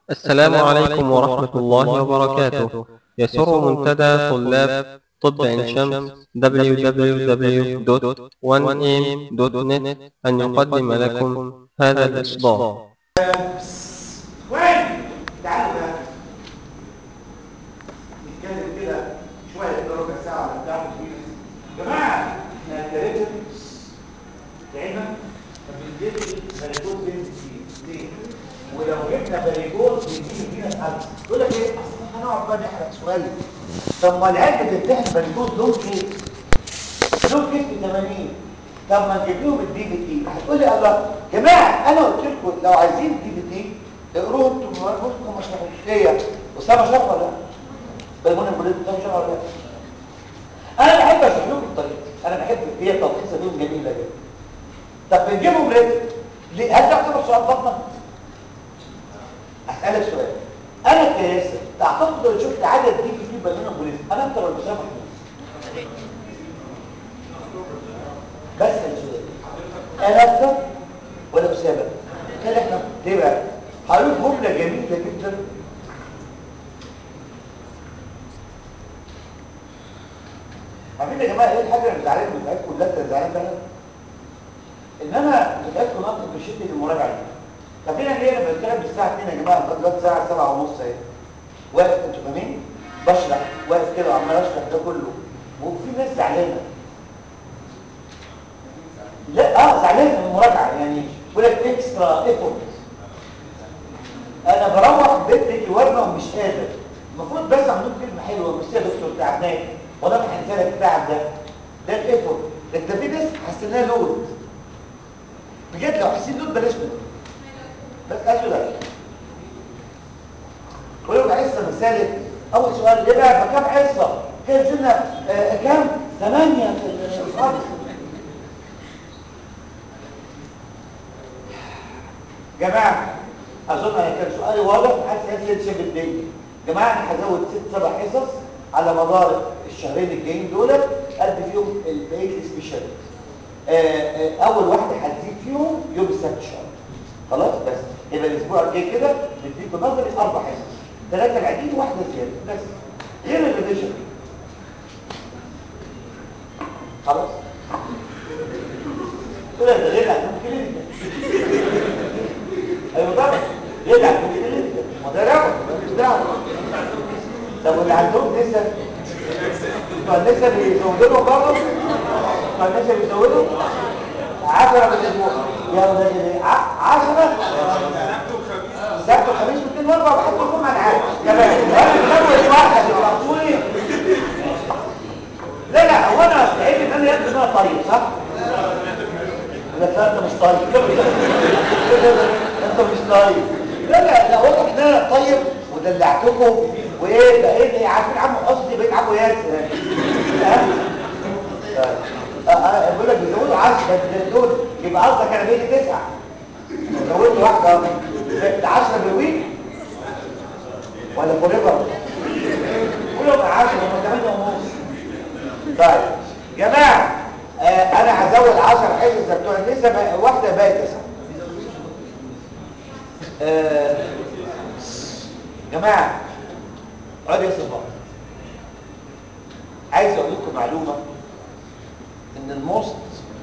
السلام عليكم ورحمة الله وبركاته يسر منتدى طلاب طب عين شمس www.1am.net أن يقدم لكم هذا الإصدار وين؟ تعالوا بقى نتكلم كده شويه كده ربع ساعه ولا بتاع يا جماعه احنا اتكلمنا لقينا فبنجيب فاليكول بنزين ليه؟ ولو جبنا فاليكول بنجيب فينا الحل يقول لك ايه اصل هنقعد بقى نحرق سؤال طب ما العلم بتمتحن فاليكول لون كيس لون كيس ب 80 طب ما نجيب لهم الدي في تي هتقول لي الله يا جماعه انا قلت لكم لو عايزين الدي في تي اقروه انتوا بصوا مش هي اسامه شرف ولا لا بيمون البوليس ده شرف ولا لا انا بحب اشرح لكم الطريقه انا بحب هي التلخيصه دي جميله جدا طب بنجيبهم ليه ليه هل تعتبر سؤال بطنه اسالك سؤال انا كياسر تعتقد لو شفت عدد دي في بيمون البوليس انا اكتر ولا اسامه محمود بس السؤال انا اكتر ولا اسامه قال احنا ليه بقى هقول جمله جميله جدا عارفين يا جماعه ايه الحاجه اللي زعلان من بتاعتكم كلها انت زعلان فعلا ان انا بتاعتكم ناقص بشده المراجعه دي عارفين انا ليه انا بتكلم الساعه 2 يا جماعه لغايه دلوقتي الساعه 7 ونص اهي واقف انتوا فاهمين بشرح واقف كده وعمال اشرح ده كله وفي ناس زعلانه لا اه زعلان من المراجعه يعني يقول لك اكسترا ايفورت انا بروح البيت رجلي ورمه ومش قادر المفروض بس اعمل كلمه حلوه مش يا دكتور تعبناك وانا ما هنسالك التعب ده ده الايفورت انت في ناس حاسينها لود بجد لو حاسين لود بلاش منه بس اسوا ده ولو حصه مثالك اول سؤال ليه بقى كام حصه كام سنه آه كام ثمانيه في الفرق جماعه اظن انا كان سؤالي واضح محدش هينسى شبه الدنيا جماعه انا هزود ست سبع حصص على مدار الشهرين الجايين دول ادي فيهم البقيه سبيشال اول واحده هتزيد فيهم يوم السبت ان شاء الله خلاص بس يبقى الاسبوع الجاي كده نديكم نظري اربع حصص ثلاثه العاديين وواحده زياده بس غير الريفيجن خلاص كل ده غير عندهم كلينيكال ايوه طبعا غير عندهم كلينيكال ما ده رابط مش دعوه طب واللي عندهم لسه بتوع لسه بيزودوا برضه بتوع لسه بيزودوا 10 بالاسبوع يا ولاد ايه 10 سبت وخميس واثنين واربعه وحد كلهم انا عارف تمام انا بزود واحد يبقى لا لا هو انا سعيد ان انا يبدو ان انا طيب صح؟ لا لا انت مش طيب انت مش طيب لا لا لا واضح ان انا طيب ودلعتكم وايه بقيت ايه عارفين عمو قصدي بقيت عمو ياسر ها بقول لك بيزودوا 10 بس دول يبقى قصدك انا بقيت تسعه زودت واحده بقيت 10 بالويك ولا فور ايفر كلهم 10 هم 8 ونص طيب جماعه آه انا هزود 10 حصص بتوع لسه واحده بقت تسعه آه جماعه اقعد يا صباح عايز اقول لكم معلومه ان الموست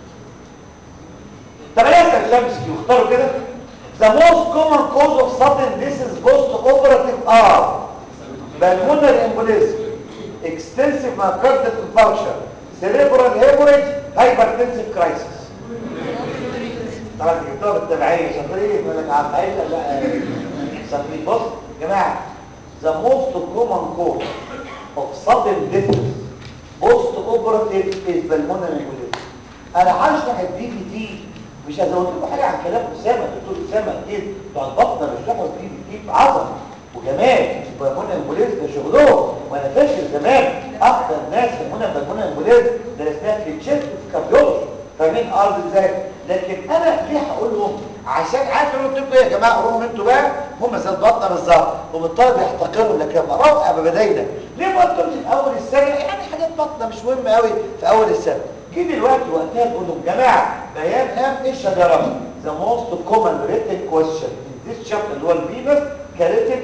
طب انا اسال شمس اختاروا كده the most common cause of sudden death is post operative are pulmonary embolism extensive myocardial infarction cerebral hemorrhage hypertensive crisis طبعا جبتوها بالتبعيه شاطرين يقول لك عم عايشه لا شاطرين بص يا جماعه the most common cause of sudden death post operative is pulmonary embolism انا هشرح الدي في تي مش هزود لكم حاجه عن كلام اسامه دكتور اسامه اكيد بتوع البطنه بيشرحوا الدي في تي بعظمه وكمان بالمونة امبوليز ده شغلهم وانا فاكر زمان اكتر ناس هنا بالمونة امبوليز درسناها في تشيست وفي كارديولوجي فاهمين ارض ازاي لكن انا ليه هقولهم عشان عارف اقول لكم ايه يا جماعه روحوا انتوا بقى هم زي البطنه بالظبط وبالطالب يحتقروا لك لما روح بدينا ليه ما قلتلهمش في اول السنه يعني حاجات بطنه مش مهمه قوي في اول السنه جه دلوقتي وقتها تقول لهم جماعه بيان قام ايه الشجره ذا موست كومن ريتن كويشن ان ذيس شابتر اللي هو الفينس كاريتن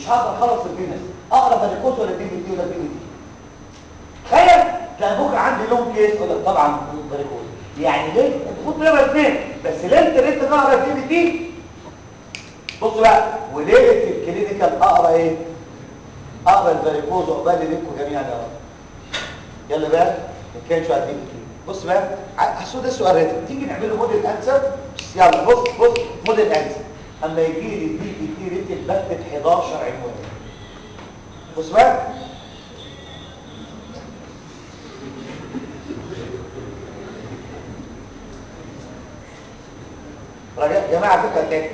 مش هقدر اخلص الفينس اقرب فاريكوز ولا دي بي تي ولا دي بي تي تخيل كان بكره عندي لون كيس اقول لك طبعا فاريكوز يعني ليه المفروض نبقى اثنين بس ليه انت ليه نقرا دي بي تي بص بقى وليله الكلينيكال اقرا ايه اقرا الفاريكوز عقبال منكم جميعا يا رب يلا بقى ما كانش عارفين كده بص بقى حسوا ده سؤال ريتم تيجي نعمله موديل انسر يلا بص بص موديل انسر اما يجي لي دي بي تي ريتم بكتب 11 عنوان بص بقى رجاء جماعه فكره تاني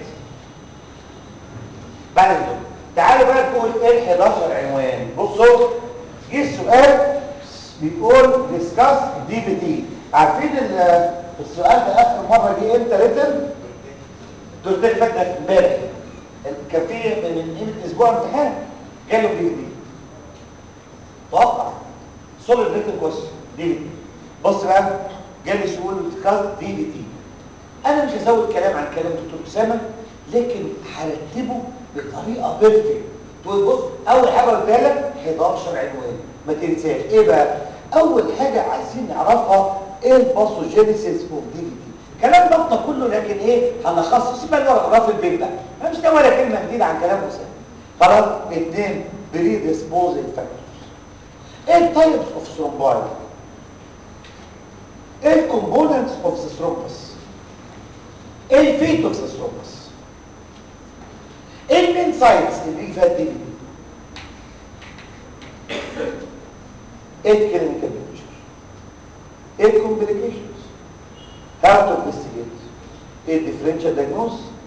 بعد كده تعالوا بقى نقول ايه ال 11 عنوان بصوا جه السؤال بيقول ديسكاس دي بي تي عارفين السؤال ده اخر مره جه امتى ريتن دول ده فات ده امبارح كان في من قيمه اسبوع امتحان جاله دي بي تي توقع سوليد ريتن كويس دي بي تي بص بقى جالي سؤال ديسكاس دي بي تي انا مش هزود كلام عن كلام دكتور اسامه لكن هرتبه بطريقه بيرفكت تقول بص اول حاجه قلتها لك 11 عنوان ما تنساش ايه بقى اول حاجه عايزين نعرفها ايه الباثوجينيسيس اوف دي في دي كلام ضغط كله لكن ايه هنخصص سيبها نقرا في البيت بقى انا مش ده ولا كلمه جديده عن كلام اسامه خلاص اثنين بريديسبوزنج فاكتورز ايه التايبس اوف ثرومباي ايه الكومبوننتس اوف ذا ثرومبس ايه الفيت اوف ذا ثرومبس ايه المين سايتس اللي بيجي فيها الدي ايه الكلينيكال بيكتشر ايه الكومبليكيشنز هاو تو انفستيجيت ايه الديفرنشال دايجنوز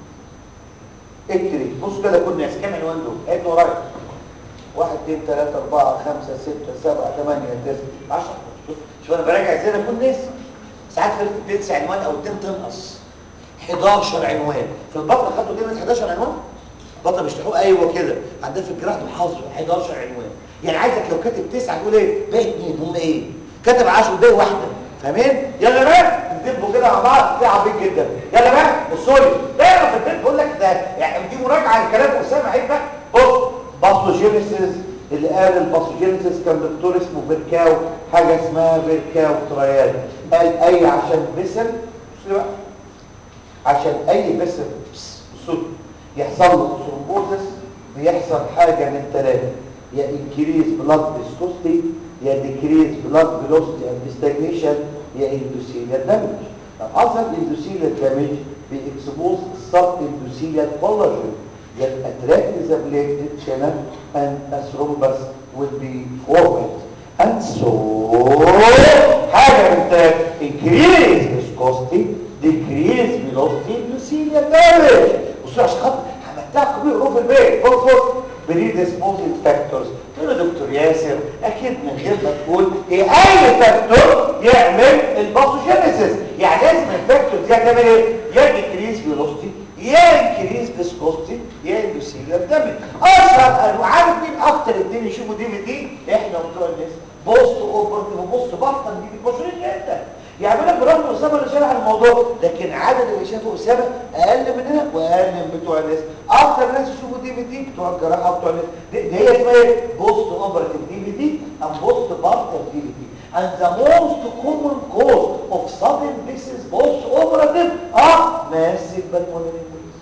ايه التريت بصوا كده كل الناس كام عنوان دول عد ورايا 1 2 3 4 5 6 7 8 9 10 شوف شوف انا براجع ازاي انا كل ناس ساعات في بتنسى عنوان او اتنين تنقص 11 عنوان في البطن خدوا كلمه 11 عنوان بطل بيشرحوه ايوه كده عندنا في الجراحه حافظه 11 عنوان يعني عايزك لو كاتب تسعه تقول ايه باقي اثنين هم ايه كاتب 10 باقي واحده فاهمين يلا بقى ندبوا كده مع بعض دي عبيط جدا يلا بقى بصوا لي اقرا في البيت بقول لك ده يعني دي مراجعه لكلام اسامه عيب بقى بص باثوجينيسيس اللي قال الباثوجينيسيس كان دكتور اسمه فيركاو حاجه اسمها فيركاو تريال قال اي عشان بسل بصوا بقى عشان اي بسل بصوا يحصل له ثرومبوزس بيحصل حاجة من ثلاثة يا انكريز بلاد فيسكوستي يا ديكريز بلاد فيلوسيتي اند ستاجنيشن يا اندوثيليال دامج لو حصل اندوثيليال دامج بيكسبوز السب اندوثيليال كولاجين يبقى اتراكت ذا بليتد channel and a thrombus will be formed and so حاجة من ثلاثة increase viscosity decrease velocity endothelial damage بصوا عشان خاطر عملتها كبير روح البيت بص بص بريديسبوزنج فاكتورز تقول له دكتور ياسر اكيد من غير ما تقول ايه اي فاكتور يعمل الباثوجينيسيس يعني لازم الفاكتور دي هتعمل ايه يا انكريز فيلوسيتي يا انكريز فيسكوستي يا اندوثيليال دامج اشهر انواع عارف مين اكتر اتنين يشوفوا دي في دي احنا وبتوع الناس بوست اوبرتيف وبوست بطن دي مشهورين جدا يعمل لك برغم اسامه اللي شرح الموضوع لكن عدد اللي شافوا اسامه اقل مننا واقل من بتوع الناس اكتر ناس يشوفوا دي في دي بتوع الجراحه وبتوع الناس دي, دي هي اسمها ايه بوست اوبرتيف دي في دي ام بوست بارتر دي في دي and the most common cause of sudden this is post operative اه massive pulmonary embolism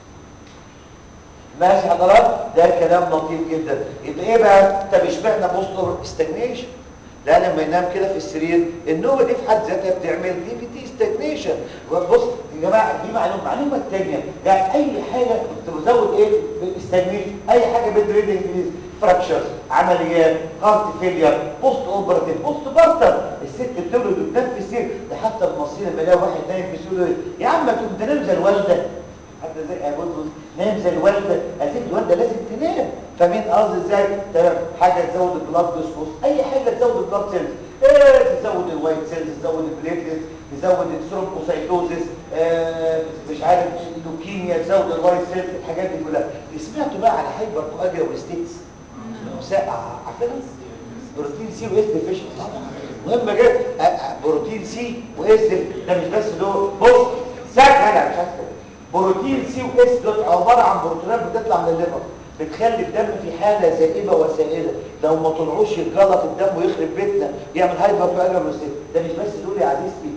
ماشي حضرات ده كلام لطيف جدا يبقى ايه بقى طب اشمعنى بوست اوبرتيف استجنيشن لا لما ينام كده في السرير النوبه دي في حد ذاتها بتعمل دي في تي ستاجنيشن بص يا جماعه دي معلومه المعلومه الثانيه يعني اي حاجه تزود ايه بالاستجنيشن اي حاجه بدريدنج فراكشرز عمليات هارت فيلير بوست اوبراتيف بوست بارتر الست بتولد وتنام في السرير ده حتى المصريين لما يلاقوا واحد نايم في السرير يا عم تقوم تنام زي الوالده حتى زي ابو نام زي الوالده قالت الوالده لازم تنام فمين قصدي ازاي تمام حاجه تزود البلاد فيسكوس اي حاجه تزود البلاد سيلز ايه تزود الوايت سيلز تزود البليتلز تزود الثرومبوسايتوزس آه مش عارف اللوكيميا تزود الوايت سيلز الحاجات دي كلها سمعتوا بقى على هايبر كواجيا وستيتس عارفينها بروتين سي واس ديفيشن مهم جدا بروتين سي واس ده مش بس دول بص ساعه انا مش عارف بروتين سي واس دول عباره عن بروتينات بتطلع من الليفر بتخلي الدم في حاله زائبه وسائله لو ما طلعوش يتجلط الدم ويخرب بيتنا يعمل هايبر كواجولوسيس ده مش بس دول يا عزيزتي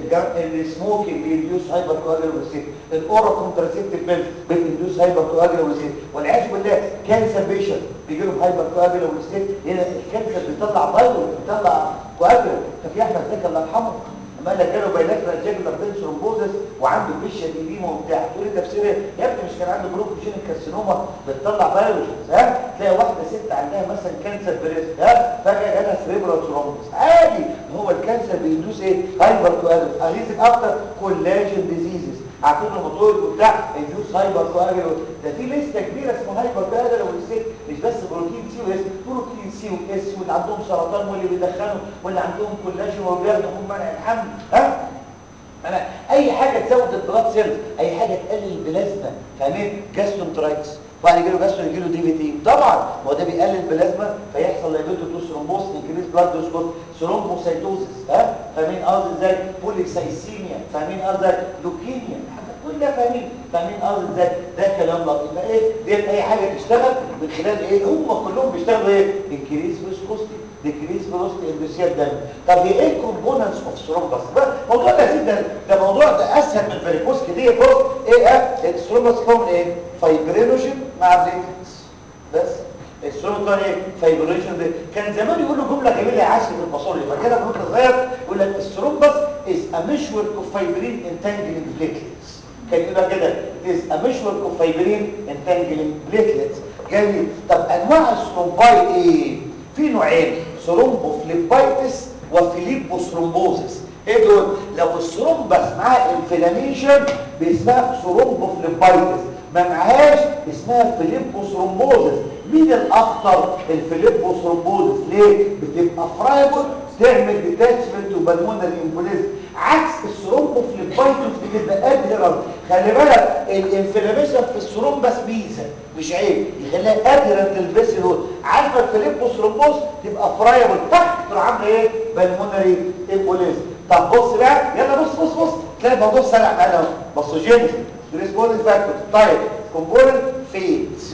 السموكينج بيديوس هايبر كواجولوسيس الاورا كونتراسيبتيف بيل بيديوس هايبر كواجولوسيس والعياذ بالله كانسر بيشنت بيجي لهم هايبر كواجولوسيس هنا الكانسر بيطلع فيروس بيطلع كواجولو ففي احمد زكي الله يرحمه ما لا جاله بايلاترال جاجولار بين ثرومبوزس وعنده فيشيا ديليما وبتاع تقول لي تفسير ايه يا ابني مش كان عنده بروكوجين كارسينوما بتطلع فيروس ها تلاقي واحده ست عندها مثلا كانسر بريست ها فجاه جالها سريبرال ثرومبوس عادي هو الكانسر بيدوس ايه هايبر كواجول اريزك اكتر كولاجين ديزيزز عارفين الموضوع وبتاع يدوس هايبر كواجول ده في لسته كبيره اسمها هايبر كواجول والست مش بس بروتين سي واس بروتين سي واس واللي عندهم سرطان واللي بيدخنوا واللي عندهم كولاجين وبياخدوا منع الحمل ها انا اي حاجه تزود البلاد سيلز اي حاجه تقلل البلازما فاهمين جاسترونترايتس وبعد يجي له جاسترو يجي له دي في تي طبعا هو ده بيقلل البلازما فيحصل لايبيتو ثرومبوس انكريز بلاد دوسكوت ثرومبوسايتوزس ها فاهمين قصدي ازاي بوليسايسيميا فاهمين قصدي لوكيميا كل ده فاهمين فاهمين قصدي ازاي ده كلام لطيف يبقى ايه دي اي حاجه تشتغل من خلال ايه هم كلهم بيشتغلوا ايه انكريز فيسكوستي ديكريز فيلوستي اندوسيال دم طب هي ايه الكومبوننتس اوف ثرومبس موضوع لذيذ ده ده موضوع ده اسهل من الفاريكوز كده بص ايه اه الثرومبس كومن ايه فايبرينوجين مع بليتلتس بس الثرومبس ايه فايبرينوجين ده كان زمان يقولوا جمله جميله يا عاشر في البصوري فكده من وانت صغير يقول لك الثرومبس از ا مشور اوف فايبرين انتانجلينج بليتلتس كان يبقى كده is a meshwork of fibrin entangling platelets جميل طب انواع الثرومباي ايه في نوعين ثرومبوفليبايتس وفيليبوثرومبوزس ايه دول لو الثرومبس معاه انفلاميشن باسمها ثرومبوفليبايتس ما معهاش اسمها فيليبوثرومبوزس مين الاخطر الفيليبوثرومبوزس ليه بتبقى فرايبل تعمل ديتاتشمنت وبالمونري امبوليزم عكس الثرومبوفليبايتس بتبقى ادهيرنت خلي بالك الانفلاميشن في الثرومبس ميزه مش عيب يخليها ادهيرنت للفيسل هول عارفه الفيليبوثرومبوز تبقى فرايبل تحت تروح عامله ايه بالمونري امبوليزم طب بص بقى يلا بص بص بص تلاقي الموضوع سرع معانا اهو بصوجينيس ريسبونس فاكتور طيب كومبوننت فيت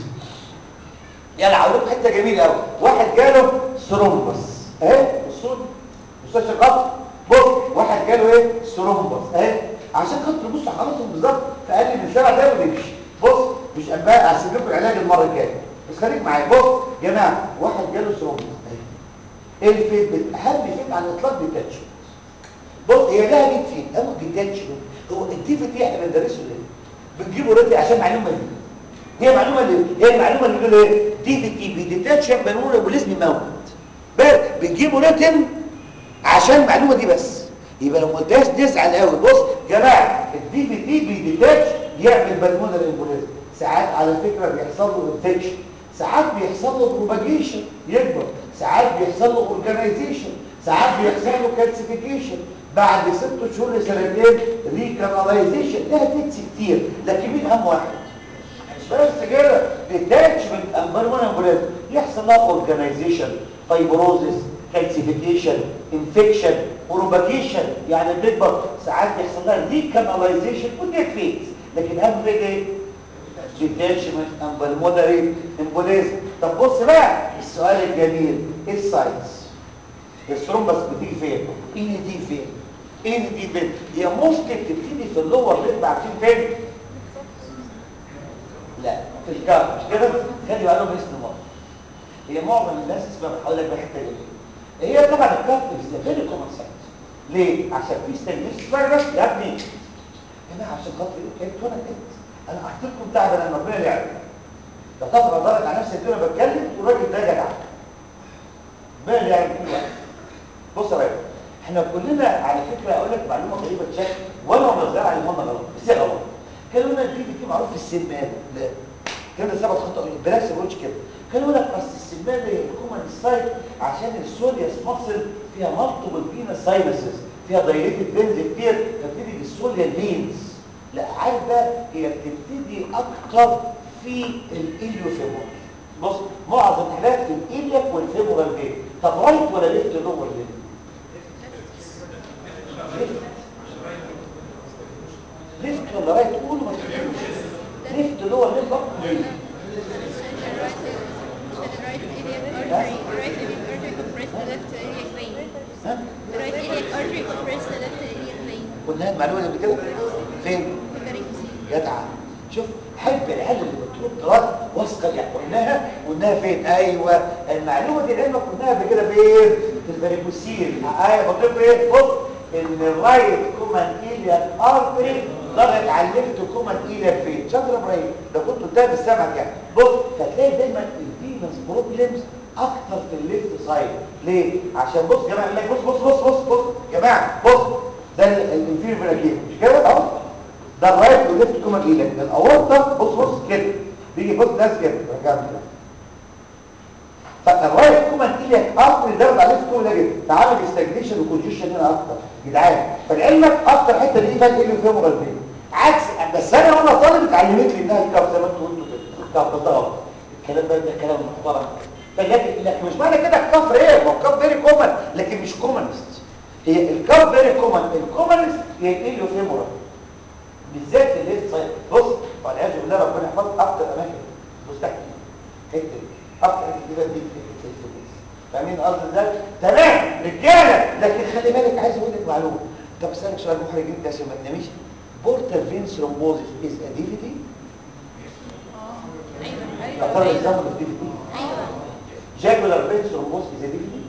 يلا هقول لكم حته جميله قوي واحد جاله ثرومبس اهي بصوا مستشفى القطر بص واحد جاله ايه ثرومبس اهي عشان خاطر بص حالتهم بالظبط في اقل من سبع دقايق ويمشي بص مش بقى هسيب لكم العلاج المره الجايه بس خليك معايا بص يا جماعه واحد جاله ثرومبس اهي ايه الفيت اهم فيت على الاطلاق ديتاتشمنت بص هي لها 100 فيت اما ديتاتشمنت هو الدي في دي احنا بندرسه ليه بنجيبه ريتي عشان معلومه دي هي معلومه اللي هي المعلومه اللي بيقولوا ايه دي في تي بيديتاتشن بنقول ابوليزم يموت بس بنجيبه ريتن عشان المعلومه دي بس يبقى لو ما قلتهاش نزعل قوي بص يا جماعه الدي في تي بيديتاتش يعمل بالمونر امبوليزم ساعات على فكره بيحصل له انفكشن ساعات بيحصل له بروباجيشن يكبر ساعات بيحصل له اورجانيزيشن ساعات بيحصل له كالسيفيكيشن بعد ست شهور لسنتين ريكاناليزيشن لها تيتس كتير لكن مين اهم واحد بس كده ديتاتشمنت امبرمون امبوليزم يحصل لها اورجانيزيشن فايبروزس كالسيفيكيشن انفكشن بروباجيشن يعني بتكبر ساعات بيحصل لها ريكاناليزيشن ودي فيت لكن اهم حاجه ايه ديتاتشمنت امبرمونري امبوليزم طب بص بقى السؤال الجميل ايه الساينس الثرومبس بتيجي فين ايه دي فين ايه دي فين هي موستلي بتبتدي في اللور ليب عارفين فين لا في الكارب مش كده خلي بالهم من اسم الله هي معظم الناس اسمها هقول لك الحته دي هي طبعا الكارب از فيري كومن ساينس ليه عشان في ستانلس فيروس يا ابني هنا عشان خاطر ايه كنت وانا كنت انا قلت لكم تعب انا ربنا اللي يعلم ده طبعا ضغط على نفسي الدنيا بتكلم والراجل ده جدع ما اللي يعمل كل واحد بص يا راجل احنا كلنا على فكره اقول لك معلومه غريبه بشكل وانا وانا صغير علمونا غلط بس هي غلط كانوا لنا الدي في معروف في السمان لا كان ده سبب خطا بالعكس ما بقولش كده كانوا يقول لك اصل السمان ده الكومن سايت عشان السولياس ماسل فيها مالتيبل فينا ساينسز فيها دايريتد فينز كتير فبتدي بالسوليا فينز لا عارف بقى هي بتبتدي اكتر في الاليوفيمور بص معظم الحالات في الالياك والفيمورال فين طب رايت ولا ليفت لور ليه ليفت ولا رايت قولوا ما تفهموش ليفت لور ليه بقى ليه قلنا المعلومه دي قبل كده فين جدع شوف حب العيال اللي بتقول دراسه واثقه يعني قلناها قلناها فين ايوه المعلومه دي لما قلناها قبل كده فين في الفاريكوسيل ايوه بقول ايه بص ان الرايت كومان ايليان ارتري ضغط على الليفت كومان ايليان فين شاطر ابراهيم ده كنت قدام السمك يعني بص فتلاقي دايما الفينس بروبلمز اكتر في الليفت سايد ليه عشان بص يا جماعه لك بص بص بص بص بص يا جماعه بص ده الانفيريور فيناكيل مش كده اهو ده الرايت والليفت كوما ايلك الاورطه بص بص كده بيجي بص ناس كده رجعنا كده فالرايت كوما ايلك اكتر ضرب على الليفت كوما كده فعامل استجنيشن وكونجيشن هنا اكتر جدعان فالعلمك اكتر حته دي فات اللي فيها مغلبين عكس بس انا وانا طالب اتعلمت لي انها الكف زي ما انتوا قلتوا كده الكف ده غلط الكلام ده ده كلام محترم فلكن لكن مش معنى كده الكف ايه ما هو الكف فيري كومن لكن مش كومنست هي الكف فيري كومن الكومنست هي الاليوفيمورال بالذات في الليفت سايد بص والعياذ بالله ربنا يحفظ اكتر اماكن بص تحت حته اكتر حته كده دي في الفلوس فاهمين قصدي ازاي تمام رجاله لكن خلي بالك عايز اقول لك معلومه طب اسالك سؤال محرج جدا عشان ما تناميش بورتال فين ثرومبوزيس از ا دي في دي ايوه تعتبر ايوه اكزامبل اوف دي في دي ايوه جاكولار فين ثرومبوزيس از ا دي في دي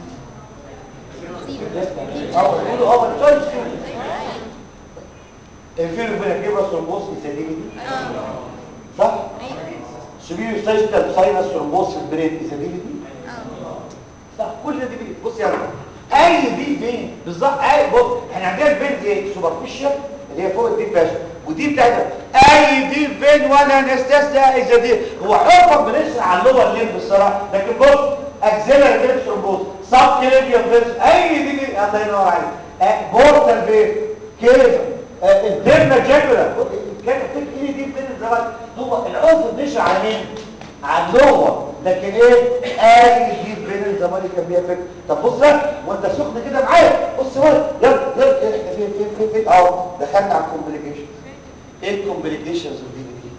اه اه بيقولوا اه ما تقولش ايوه الفيرو فينا كيبرا ثرومبوزيس از ا دي في دي اه صح ايوه سبيريو سايستال ساينس ثرومبوزيس في البرين از ا دي في دي اه صح كل ده دي فين بص يا رب اي دي فين بالظبط اي بص احنا عندنا الفين ايه سوبرفيشال اللي هي فوق الدي باش ودي بتاعتها اي دي فين ولا نستثنى اذا دي هو حرفك بنسرع على اللور لين بالصراحه لكن بص اكزيلر فين ثرومبوز سب كليبيوم فين اي دي فين الله ينور عليك آه، بورتال فين كيف انترنا جاكولا كان فيك ايه دي فين الزمان هو العنف بنشرع على مين على اللور لكن ايه اي دي بين الزمالك كان بيها فكره طب بص بقى وانت سخن كده معايا بص بقى يلا يلا احنا فين فين فين فين اهو دخلنا على الكومبليكيشن ايه الكومبليكيشنز دي دي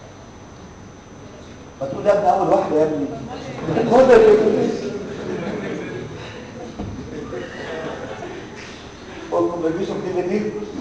ما تقول يا ابني اول واحده يا ابني خد الكومبليكيشن والكومبليكيشن دي دي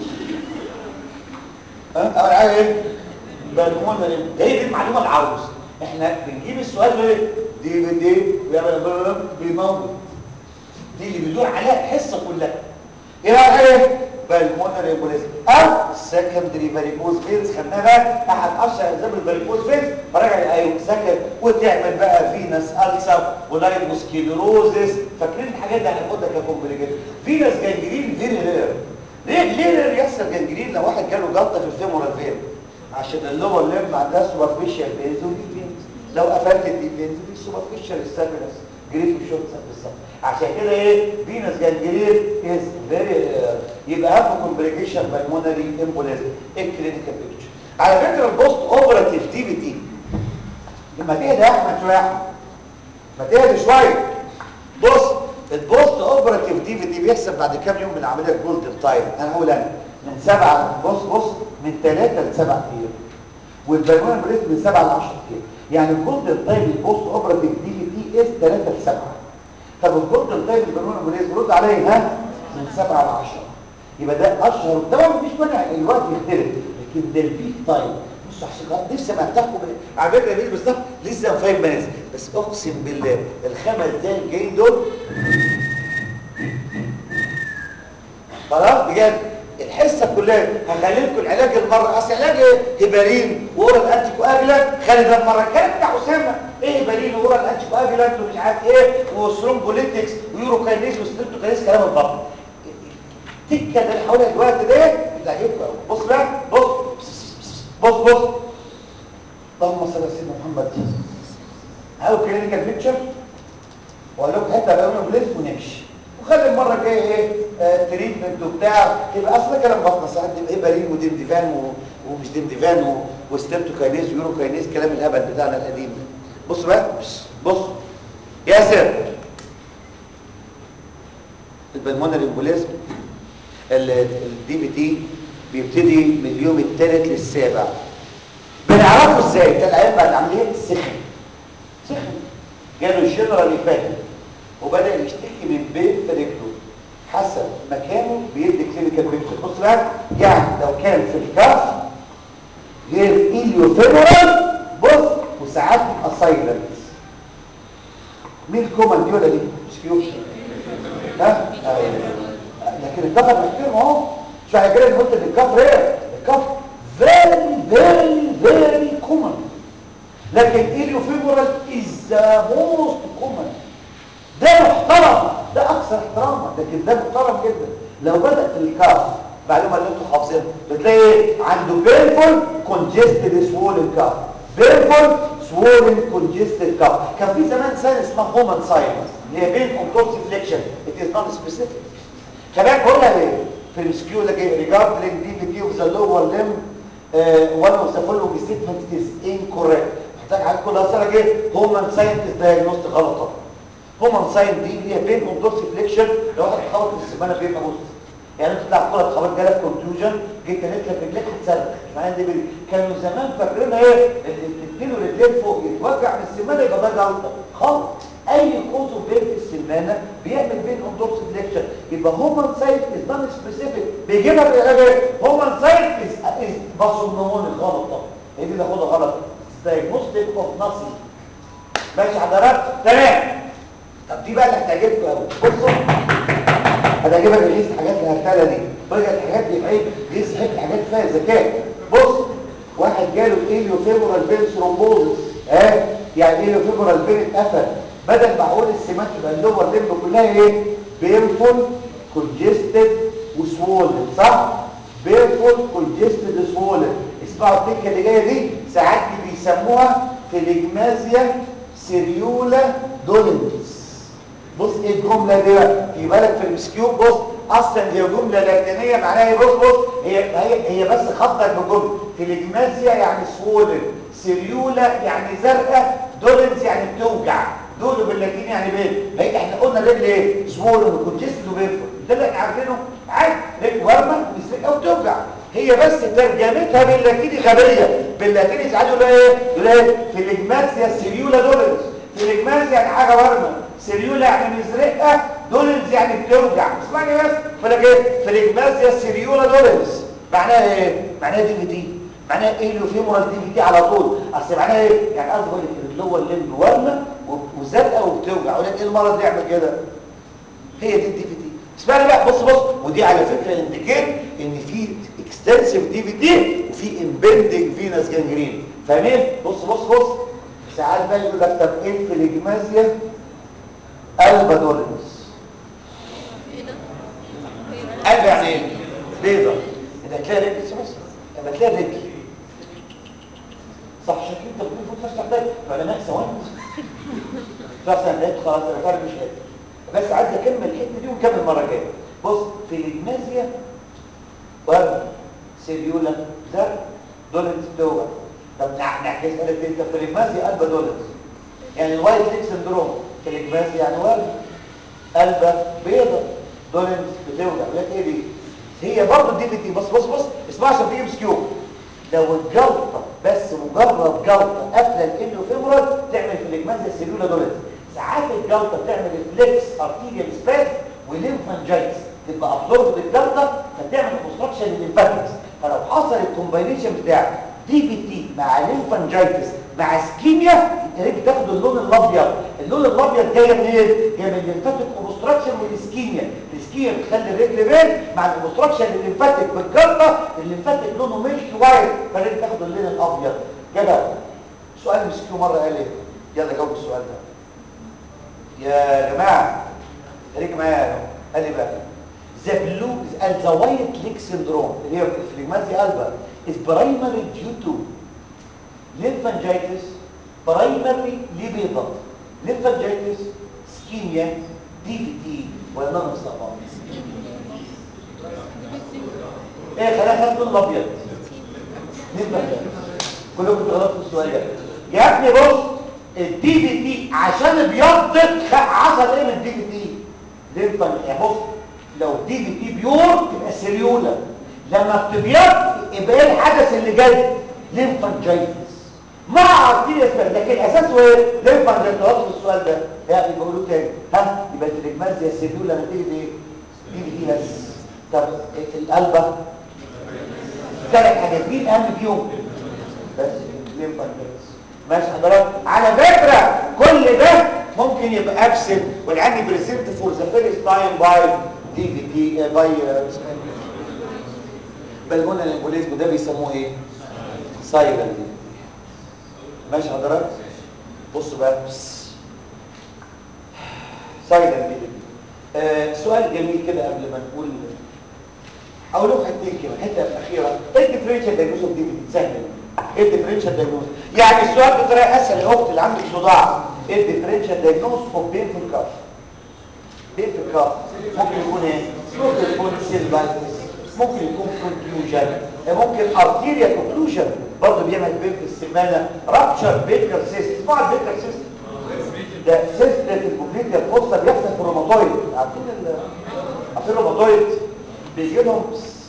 ها اول حاجه ايه بالمونري هي دي المعلومه اللي عاوز احنا بنجيب السؤال ده دي بدي بيعمل بيموت دي اللي بيدور عليها الحصه كلها ايه بقى ايه بالمونري امبوليزم او سكندري فاريكوز فينز خدناها بقى احد اشهر اسباب الفاريكوز فينز فراجع ايوه سكند وتعمل بقى فينس السر ولايموسكيلروزس فاكرين الحاجات دي هناخدها ككومبليكيشن فينس جانجرين فيري رير ليه ليه رير يحصل جانجرين لو واحد جاله جلطه في الفيمورال فين عشان اللور ليم عندها سوبرفيشال فينز ودي فينز لو قفلت الدي فينز دي سوبرفيشال ستابيلس جريت وشورت بالظبط عشان كده ايه فينس جانجرين از فيري يبقى اهم كومبليكيشن بالمونري امبوليزم الكلينيكال بيكتشر على فكره البوست اوبراتيف دي بي تي لما تهدى يا احمد شويه يا احمد ما تهدى شويه بص البوست اوبراتيف دي في دي بيحصل بعد كام يوم من عمليه جولدن تايم انا هقول انا من سبعه بص بص من ثلاثه لسبعه ايام والبالمونري امبوليزم من سبعه ل 10 ايام يعني الجولدن تايم البوست اوبراتيف دي في دي اس 3 ل 7 طب الجولدن تايم البالون امبوليز رد عليا ها من 7 ل 10 يبقى ده اشهر طبعا مفيش مانع الوقت يختلف لكن ده البيك تايم بصوا عشان لسه ما بتحكم على فكره دي بالظبط لسه فاهم بناس بس اقسم بالله الخمس دقايق الجايين دول خلاص بجد الحصه كلها هخلي لكم العلاج المره اصل علاج ايه هيبارين واورال انتي كواجولانت خلي ده المره الكلام بتاع اسامه ايه هيبارين واورال انتي كواجولانت ومش عارف ايه وثرومبوليتكس ويوروكاينيز وستريبتوكاينيز كلام البطن التكه اللي انا حواليها دلوقتي ده بتعجبكم قوي بص بقى بص بص بص اللهم صل على سيدنا محمد هاو كلينيكال بيكتشر واقول لكم حته بقى من بليس ونمشي وخلي المره الجايه ايه آه تريتمنت وبتاع يبقى اصل كلام بطنه ساعات يبقى ايه برين وديمديفان و... ومش ديمديفان و... وستريبتوكاينيز ويوروكاينيز كلام الهبل بتاعنا القديم ده بص بقى بص ياسر البلمونري امبوليزم الدي بي تي بيبتدي من اليوم الثالث للسابع بنعرفه ازاي ده العيان بعد عمليه سخن سخن جاله جنرال فاتي وبدا يشتكي من بين في رجله حسب مكانه بيدي كلينيكال كلينيكال بيكتشر بص بقى يعني لو كان في الكف غير ايليو فيمورال بص وساعات بيبقى سايلنت مين الكومن دي ولا دي مش كيو ها أيوة. لكن الكف محترم اهو مش احنا كده قلت ان الكف ايه الكف فيري فيري فيري كومن لكن ايليو فيمورال از ذا موست كومن ده محترم ده اكثر احتراما لكن ده محترم جدا لو بدا في الكاف معلومه اللي انتوا حافظينها بتلاقي ايه عنده بينفول كونجستد سوولن كاف بينفول سوولن كونجستد كاف كان في زمان سنه اسمها هومن ساينس اللي هي بين اونتورس فليكشن ات از نوت سبيسيفيك كمان بقولها ايه في السكيو لك ايه ريجاردنج دي في اوف ذا لور ليم one of the following statement is incorrect محتاج حاجه كلها اصلا ايه هومن ساينس دايجنوست غلط طبعا هومن ساين دي اللي هي بين اندورس فليكشن لو واحد خبط في السمانه بيبقى بص يعني انت تطلع كره خبط جالك كونتوجن جيت تنت لك رجليك هتصرخ معناها دي بي- كانوا زمان فاكرين ايه اللي بتديله رجلين فوق يتوجع من السمانه يبقى ده جلطه خالص اي كوزو بين في السمانه بيعمل بين اندورس فليكشن يبقى هومن ساين از نون سبيسيفيك بيجيبها بالعلاج ايه هومن ساين از از باسومنوني غلط طبعا هي دي اللي خدها غلط دايجنوستيك اوف ناسي ماشي حضرتك تمام طب دي بقى اللي هتعجبكم قوي بصوا هتعجبك الجيس حاجات الهرتله دي طريقه الحاجات دي بعيد جيس حب حاجات فيها ذكاء بص واحد جاله ايليو فيمورال بين ثرومبوزس ها يعني ايليو فيمورال بين اتقفل بدل ما اقول السمات يبقى اللور ليمب كلها ايه بينفول كونجستد وسوولن صح بينفول كونجستد وسوولن اسمعوا التكه اللي جايه دي ساعات دي بيسموها فيليجمازيا سيريولا دولنس بص ايه الجمله دي بقى في بالك في المسكيو بص اصلا هي جمله لاتينيه معناها ايه بص بص هي هي هي بس خطك بجمله فيليجمازيا يعني سوولن سيريولا يعني زرقاء دولنس يعني بتوجع دول باللاتيني يعني بين هي احنا قلنا رجل ايه سوولن وكونجستد وبينفول ده اللي احنا عارفينه عادي رجل ورمه ومسكه وبتوجع هي بس ترجمتها باللاتيني غبيه باللاتيني ساعات يقولوا ايه يقولوا ايه فيليجمازيا سيريولا دولنس فيليجماز يعني حاجه ورمه سيريولا يعني مزرقه دولنز يعني بتوجع اسمعني بس فلك ايه فيليجمازيا سيريولا دولنز معناها ايه معناها دي في دي معناها ايه اللي فيمورال دي في دي على طول اصل معناها ايه يعني قصدي اقول لك اللي هو الليمب ورمه وزرقاء وبتوجع اقول لك ايه المرض اللي يعمل كده هي دي الدي في دي اسمعني بقى بص بص ودي على فكره انديكيت ان في اكستنسيف دي في دي وفي امبندنج فينس جانجرين فاهمين بص بص بص ساعات بقى يقول لك طب ايه الفليجمازيا البادولينس قلب يعني ايه بيضه انت هتلاقي رجل بس لما تلاقي رجل صح شكل انت بتقول فوق نفسك ده علماء ثواني بس انا لقيت خلاص انا فعلا مش قادر بس عايز اكمل الحته دي ونكمل المره الجايه بص في الجمازيا ورد سيريولا زرق دولنس بتوجع طب نعكس قالت انت في الجمازيا قلبه دولنس يعني الوايت ليك سندروم في الجمازيا يعني ورد قلبه بيضه دولنس بتوجع لك ايه دي هي برضه دي دي بص بص بص اسمع عشان في ام سكيو لو الجلطه بس مجرد جلطه قافله الانيو فيمورال تعمل في الجمازيا سيريولا دولنس ساعات الجلطه بتعمل ريفلكس ارتيريال سباس وليمفانجايتس تبقى ابزورب الجلطه فتعمل اوبستراكشن للليمفاتكس فلو حصل الكومباينيشن بتاع دي بي تي مع ليمفانجايتس مع اسكيميا انت بتاخد اللون الابيض اللون الابيض جاي من ايه جاي من الليمفاتيك اوبستراكشن والاسكيميا الاسكيميا بتخلي الرجل بين مع الاوبستراكشن للليمفاتيك بالجلطه الليمفاتيك لونه ميلكي وايت فالرجل تاخد اللون الابيض كده سؤال مسكيو مره قال ايه يلا جاوب السؤال ده يا جماعه خليك معايا قال ايه بقى ذا بلو ذا وايت ليك سيندروم اللي هي فليجمازيا البا is primarily due to lymphangitis primarily لبيضة lymphangitis ischemia DVT ولا نقص طبعا ايه خلينا خدت اللون الابيض lymphangitis كلكم غلطتوا السؤال ده يا ابني بص الدي في تي عشان ابيضت حصل ايه من الدي في تي ليمفان يا بص لو دي في تي بيور تبقى سيريولا لما بتبيض يبقى ايه الحدث اللي جاي ليمفانجايتس مع ارتيريا سبيل لكن اساسه ايه ليمفانجايتس في السؤال ده يعني بيقولوا تاني ها يبقى الفليجمازيا سيريولا نتيجه ايه دي في تي بس طب قلبه ثلاث حاجات مين اهم فيهم بس ليمفانتكس ماشي حضرتك على فكره كل ده ممكن يبقى ابسنت والعين بريزنت فور ذا فيرست تايم باي دي في دي باي بالمونال امبوليزم ده بيسموه ايه سايلنت ماشي حضرتك بص بقى سايلنت آه سؤال جميل كده قبل ما نقول اقول لكم حتتين كده الحته الاخيره ايه الديفرنشال دايجنوز دي سهله ايه الديفرنشال دايجنوز يعني السؤال بطريقه اسهل يا اخت اللي عندك صداع ايه الديفرنشال دايجنوز اوف بينفول كاف بينفول كاف ممكن يكون ايه ممكن يكون سيلفايتس ممكن يكون كونفيوجن ممكن ارتيريا كونكلوجن برضه بيعمل بين في السمانه رابتشر بيكر سيست اسمعوا البيكر سيست ده سيست في البوكليتيا الفوسطى بيحصل في الروماتويد عارفين ال عارفين الروماتويد بيجي لهم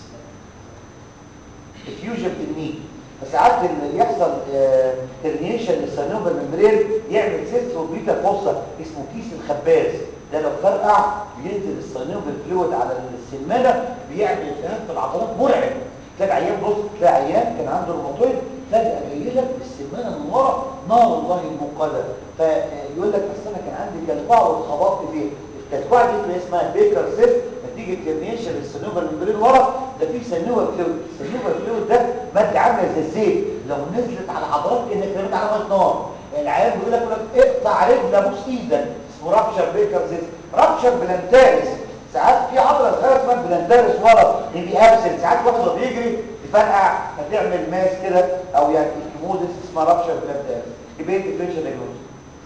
افيوجن في الني فساعات اللي يحصل ترنيشن للسنوبر ممبرين يعمل سيست في البوكليتيا الفوسطى اسمه كيس الخباز ده لو فرقع بينزل السنوبر فلويد على السمانه بيعمل التهاب في العضلات مرعب تلاقي عيان بص تلاقي عيان كان عنده روماتويد فجاه جاي لك السمانه من ورا نار الله الموقده فيقول لك اصل انا كان عندي كلكوعه واتخبطت فيه الكلكوعه دي اللي اسمها بيكر سيست نتيجه ترنيشن السنوبر ممبرين ورا ده في سنوبر فلويد السنوبر فلويد ده ماده عامله زي الزيت لو نزلت على العضلات كانك رميت على ميه نار العيان بيقول لك يقول لك اقطع رجل ابوس ايدك اسمه رابشر بيكر سيست رابشر بلانتاريس ساعات في عضله صغيره اسمها بلانتاريس ورا اللي ابسل ساعات واحد وهو بيجري تفرقع فتعمل ماس كده او يعني كيمودس اسمها رابشر بلانتاريس يبقى ايه الديفرنشال دايجنوز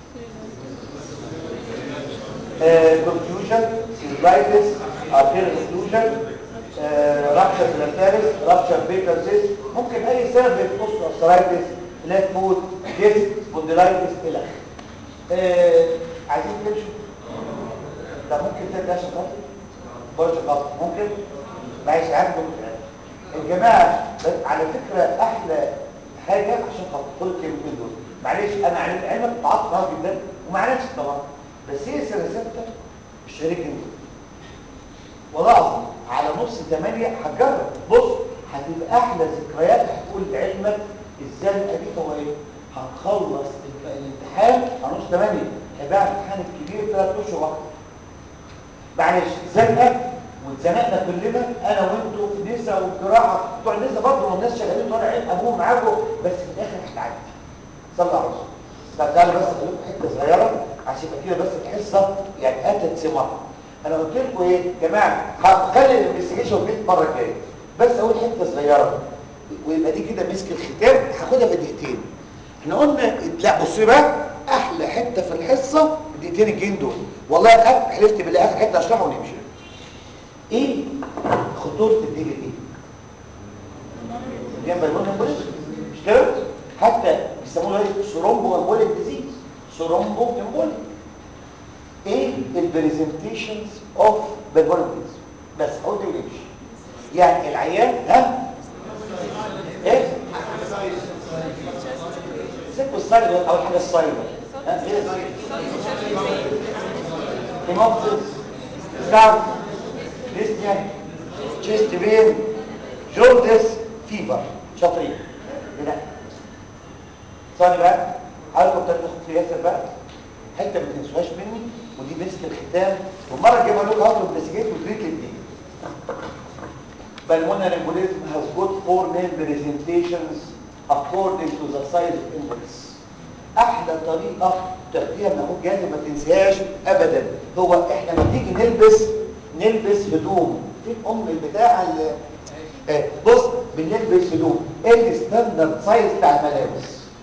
كونفيوجن سيزلايتس ارتيريال اوكلوجن رابشر بلانتاريس رابشر بيكر سيست ممكن اي سبب يخص ارثرايتس فلات فوت جيست سبونديلايتس الى اخره عايزين تمشوا ده ممكن تبدا عشان خاطر برج خاطر ممكن معلش عندكم الجماعه بس على فكره احلى حاجه عشان خاطر كل الكلمتين دول معلش انا علم علمك تعاطف معاك جدا ومعناش طبعا بس هي سنه سته مش شريك انت والله العظيم على نص ثمانية هتجرب بص هتبقى احلى ذكريات هتقول لعلمك الزنقه دي هو ايه هنخلص الامتحان على نص ثمانية هيبقى الامتحان الكبير ثلاث اشهر واحد معلش زنقه واتزنقنا كلنا انا وانتوا في نسا والجراحه بتوع النسا برضه والناس شغالين طالع عين ابوهم معاكم بس في الاخر هتعدي صلى على الرسول طب تعالوا بس اقول لكم حته صغيره عشان يبقى كده بس الحصه يعني اتت ثمار انا قلت لكم ايه يا جماعه هخلي الانفستيجيشن في المره الجايه بس اقول حته صغيره ويبقى دي كده مسك الختام هاخدها في دقيقتين احنا قلنا لا بصوا بقى احلى حته في الحصه الدقيقتين الجايين دول والله أخ حلفت بالله اخر حته اشرحها ونمشي ايه خطوره الدي في دي جنب البون امبوليزم مش كده حتى بيسموه ايه سرومبو امبوليك ديزيز سرومبو امبوليك ايه البريزنتيشنز اوف بالبون امبوليزم بس هقول دي ونمشي يعني العيان ها ايه سيبوا السايبر اول حاجه السايبر ها ايه هيموبسيس سكارف ديسنيا تشيست بين جوردس فيفر شاطرين لا ثاني بقى حضرتك تاخد في ياسر بقى حته ما تنسوهاش مني ودي مسك الختام والمره الجايه بقول لكم هاخد انفستيجيت وتريت دي pulmonary embolism has got four main presentations according to the size of index احلى طريقه تاخديها من اخوك جاهز ما تنساهاش ابدا هو احنا لما تيجي نلبس نلبس هدوم في ام البتاع اللي آه بص بنلبس هدوم ايه الستاندرد سايز بتاع الملابس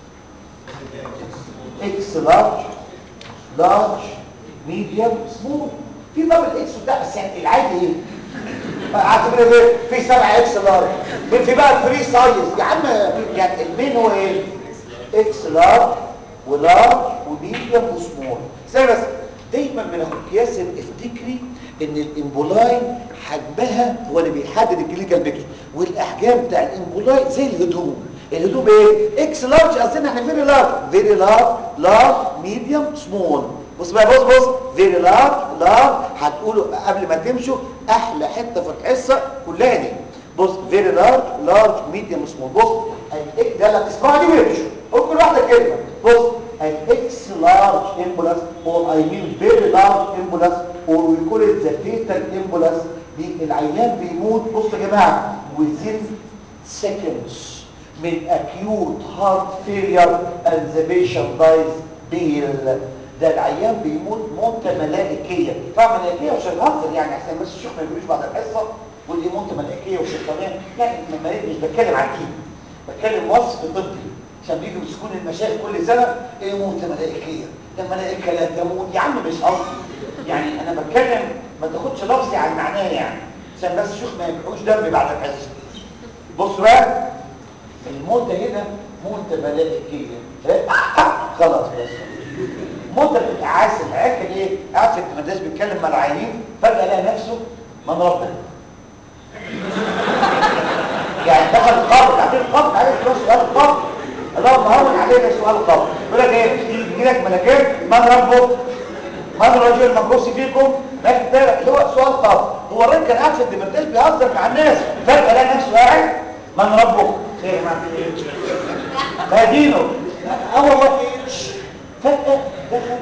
اكس لارج لارج ميديوم سمول في دبل اكس وبتاع بس يعني العادي ايه اعتبر ايه في 7 اكس لارج في بقى الفري سايز يا عم يعني المين هو ايه اكس لارج ولارج وميديوم وسمول ثاني بس دايما من اقياس افتكري ان الامبولاي حجمها هو اللي بيحدد الكلينيكال بيكتشر والاحجام بتاع الامبولاي زي الهدوم الهدوم ايه اكس لارج قصدنا احنا فيري لارج فيري لارج لارج ميديوم سمول بص بقى بص بص فيري لارج لارج هتقولوا قبل ما تمشوا احلى حته في الحصه كلها دي بص فيري لارج لارج ميديوم سمول بص الاكس ده لك اسمعني ويمشي قول كل واحده كلمه بص الاكس لارج امبولاس اور اي مين فيري لارج امبولاس اور وي كول ات ذا فيتال امبولاس دي العيان بيموت بص يا جماعه within seconds من acute heart failure and the patient dies بيل ده العيان بيموت موتة ملائكية طبعا ملائكية مش هنهزر يعني عشان بس الشيخ ما يقولوش بعد الحصة ودي موتة ملائكية وشيطانية يعني ما- مش بتكلم عن دين بتكلم وصف طبي عشان بيجوا يسكون المشايخ كل سنة ايه موتة ملائكية ده الملائكة لا تموت يا عم مش قصدي يعني انا بتكلم ما تاخدش لفظي عن معناه يعني عشان بس الشيخ ما يبيعوش دم بعد الحصة بص بقى الموتة هنا موتة ملائكية خلاص بس موتة بتبقى عاسل عاكل ايه قاعد في المدرسة بيتكلم مع العيانين فجأة لقى نفسه من ربنا يعني دخل القبر عارفين القبر عارف شو سؤال القبر اللهم هون علينا سؤال القبر يقول لك ايه يجي لك ملكين من ربك من الرجل المبعوث فيكم لكن ده اللي هو سؤال القبر هو الراجل كان قاعد في الدمرداش بيهزر مع الناس فجأة لقى نفسه قاعد من ربك خير يا جماعه في ايه ما دينه اه والله فجأة دخل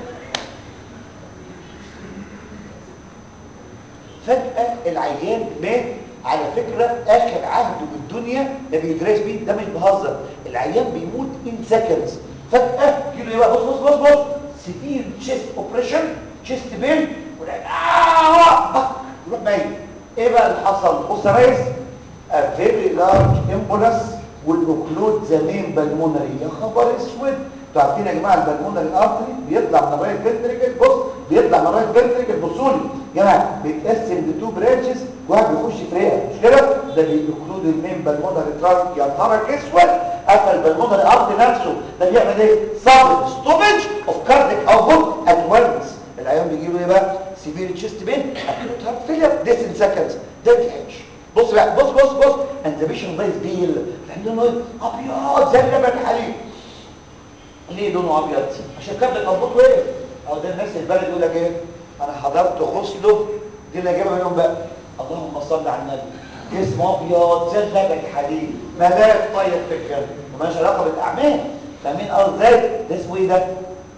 فجأة العيان مات على فكرة آخر عهده بالدنيا ده بيدرس بيه ده مش بهزر العيان بيموت in seconds فجأة يجي له ايه بقى بص بص بص بص سيفير تشيست اوبريشن تشيست بين يروح ميت ايه بقى اللي حصل بص يا ريس a very large embolus will occlude the main pulmonary يا خبر اسود انتوا عارفين يا جماعه البلمونري ارتري بيطلع من الرايت فنتريكل بص بيطلع من الرايت فنتريكل بصوا لي يا جماعه بيتقسم لتو برانشز واحد بيخش في رئه مش كده ده بيكلود المين بالمونري ترانك يا نهارك اسود قفل البلمونري ارتري نفسه ده بيعمل ايه صابت ستوبج اوف كارديك اوتبوت ات وانس العيان بيجي له ايه بقى سيفير تشيست بين اكيوت هارت فيلر ديس ان سكندز ده بيعيش بص بقى بص بص بص انت ذا بيشن دايز بيل عندنا ابيض زي اللبن الحليب ليه لونه ابيض عشان كان القبوط وقف او ده الناس البلد يقول لك ايه انا حضرت غسله دي اللي جايبها منهم بقى اللهم صل على النبي جسمه ابيض زي اللبن الحليب ملاك طيب في الجنه ومالهاش علاقه بالاعمال فاهمين قصدي ازاي ده اسمه ايه ده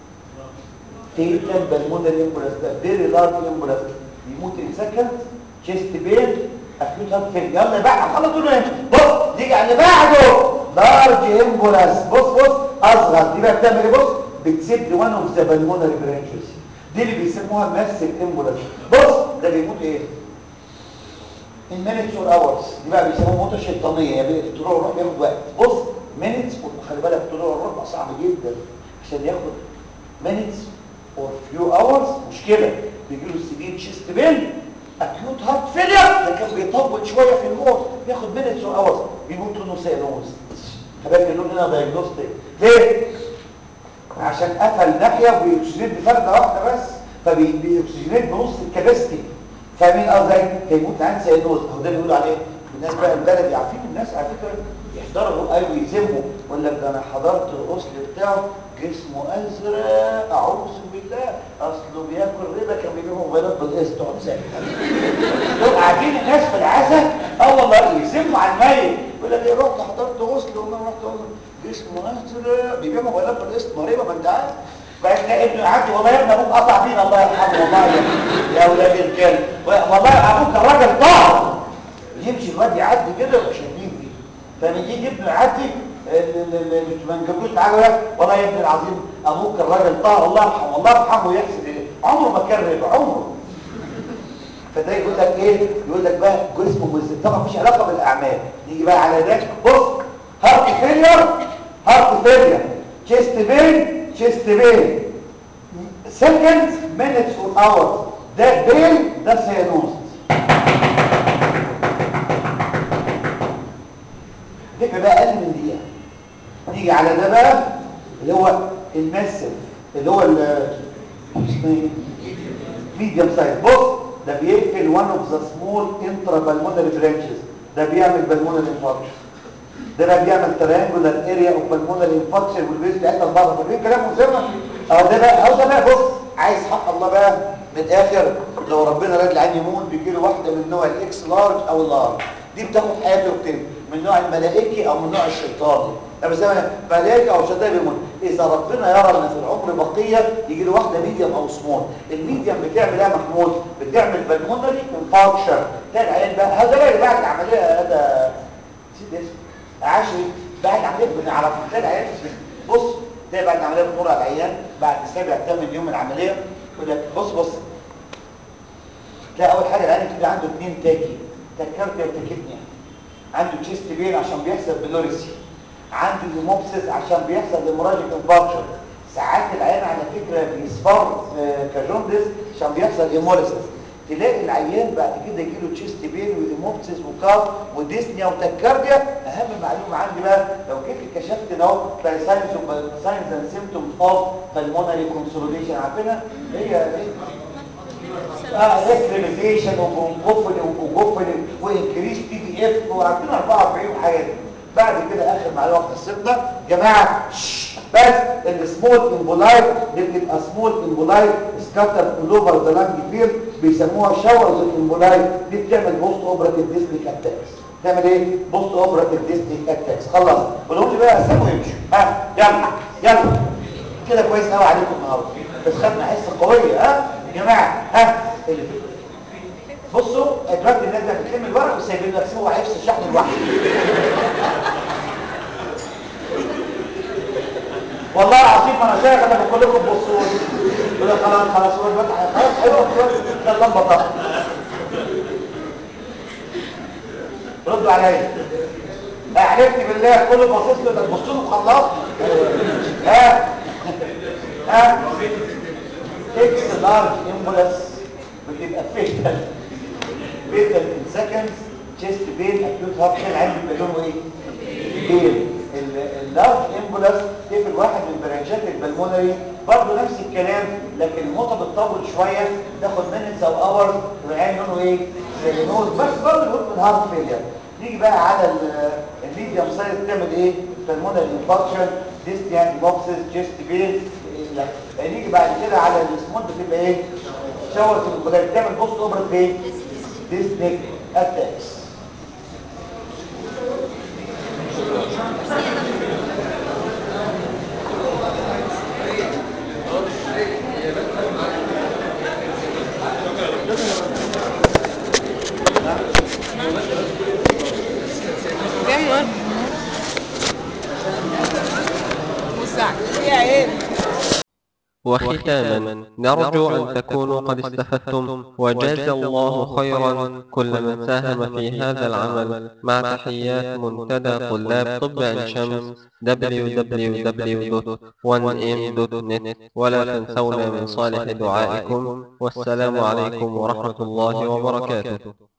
فيتال بالمونري امبولاس ده فيري لارج امبولاس بيموت ان سكند تشيست بين اكيوت هارت فيل يلا بقى خلص دول هنا بص نيجي على اللي بعده لارج امبولاس بص بص اصغر دي بقى بتعمل ايه بص بتسيب لي وان اوف ذا بالمونري برانشز دي اللي بيسموها ماسك امبولاس بص ده بيموت ايه in minutes or hours دي بقى بيسموها موتة شيطانية يعني طلوع الروح بياخد وقت بص minutes خلي بالك طلوع الروح بقى صعب جدا عشان ياخد minutes or few hours مشكلة بيجي له سيفير تشيست بين اكيوت هارت فيلير ده كان بيطول شوية في الموت بياخد minutes or hours بيموت له سينوز خلي بالك هنا دايجنوستيك ليه؟ عشان قفل ناحية وبيكسجينيت بفردة واحدة بس فبيكسجينيت بنص الكباستي فاهمين ازاي فيموت عن سيدوز هو ده اللي بيقولوا عليه الناس بقى البلدي عارفين الناس على فكره يحضروا ايوه يذموا يقول لك ده انا حضرت الغسل بتاعه جسمه ازرق اعوذ بالله اصله بياكل ربا كان بيجيبوا موبايلات بالقسط اقعد ساكت دول قاعدين الناس في العزاء اه والله يذموا على الميت يقول لك ايه رحت حضرت غسل وانا رحت غسل جسمه ازرق بيبيعوا موبايلات بالقسط ما ربا ما انت عارف بقى تلاقي ابنه يعدي والله يا ابني ابوك قطع فينا الله يرحمه والله يا يا اولاد الكلب والله ابوك الراجل طاهر يمشي الواد يعدي كده وشايفين فيه فمن يجي ابنه يعدي ما نجيبوش معاه يقول لك والله يا ابني العظيم ابوك الراجل طاهر الله يرحمه الله يرحمه ويحسن اليه عمره ما كان ربا عمره فده يقول لك ايه يقول لك بقى جسمه مزن طبعا مفيش علاقه بالاعمال نيجي بقى على ده بص هارت فيلير هارت فيلير تشيست بين تشيست بين seconds minutes or hours ده بين ده سيانوز فكرة بقى اقل من دقيقة نيجي على ده بقى اللي هو الماسف اللي هو ال ميديوم سايز بص ده بيقفل one of the small intrapulmonary branches ده بيعمل pulmonary infarction ده بقى بيعمل تريانجولار اريا اوف بالمونري انفكشن والبيز بتاعتها لبره فاكرين كلام مسمى اهو ده بقى اهو ده بقى بص عايز حق الله بقى من الاخر لو ربنا راد العين يموت بيجي له واحده من نوع الاكس لارج او اللارج دي بتاخد حياته وبتنمو من نوع الملائكي او من نوع الشيطاني طب زي ملائكه او شيطان بيموت اذا ربنا يرى ان في العمر بقيه يجي له واحده ميديوم او سمول الميديوم بتعمل ايه يا محمود بتعمل بالمونري انفاركشن تلاقي العيان بقى هذا بقى بعد العمليه هذا نسيت اسمه عاشري بعد العمليه بنعرف تلاقي العيان بص تلاقي بعد العمليه بتمر على العيان بعد سابع ثامن يوم من العمليه يقول لك بص بص تلاقي اول حاجه العيان كده عنده اثنين تاكي تكارديا وتاكيدنيا عنده تشيست بين عشان بيحصل بلوريسي عنده هيموبسيس عشان بيحصل هيموراجيك انفاركشن ساعات العيان على فكره بيصفر في كاجوندس عشان بيحصل هيموليسيس تلاقي العيان بعد كده يجي له تشيست بين وهيموبسيس وكاف وديسنيا وتكارديا اهم معلومه عندي بقى لو جيت كشفت اهو تلاقي ساينز ساينز اند سيمبتومز اوف بالمونري كونسوليديشن عارفينها هي هي اه ريكريميشن وبونكوفلي وبوجوفلي وانكريس تي بي اف وعندنا 44 حاجات بعد كده اخر معلومه في قصتنا جماعه شش، بس السمول امبولايت دي بتبقى سمول امبولايت سكاتر اول اوفر ذا لانج فيلد بيسموها شاورز امبولايت دي بتعمل بوست اوبراتيف ديسنيك اتاكس تعمل ايه بوست اوبراتيف ديسنيك اتاكس خلاص قولهم لي بقى اسامه ويمشوا ها يلا يلا كده كويس قوي عليكم النهارده بس خدنا حصه قويه ها يا جماعه ها اللي بصوا دلوقتي الناس بقى بتلم الورق وسايبين لك سوى حفظ الشحن لوحده والله العظيم انا شايف انا بقول لكم بصوا يقول لك خلاص خلاص هو دلوقتي خلاص حلو ده اللمبه طبعا ردوا عليا احلفت بالله كل باصص له ده بصوا له خلصت ها ها اكس لارج امبولس بتبقى فيتال فيتال ان سكندز تشيست بين اكيوت هارت فيل عندي بيبقى لونه ايه؟ بين اللارج امبولس دي في الواحد من برانشات البلمونري برضه نفس الكلام لكن الموتة بتطول شويه تاخد مينتس او اورز والعين لونه ايه؟ سيلينوز بس برضه بيقول من هارت فيلير نيجي بقى على الميديوم سايز تعمل ايه؟ بالمونري انفاركشن ديستيان بوكسز تشيست بين لا نيجي بعد كده على السمول بتبقى ايه شاور في البدايه بتعمل بوست اوبرت ايه ديسنيك اتاكس كام مرة؟ مساعد يا عين وختاما نرجو أن تكونوا قد استفدتم وجاز الله خيرا كل من ساهم في هذا العمل مع تحيات منتدى طلاب طب عين شمس www.1m.net ولا تنسونا من صالح دعائكم والسلام عليكم ورحمة الله وبركاته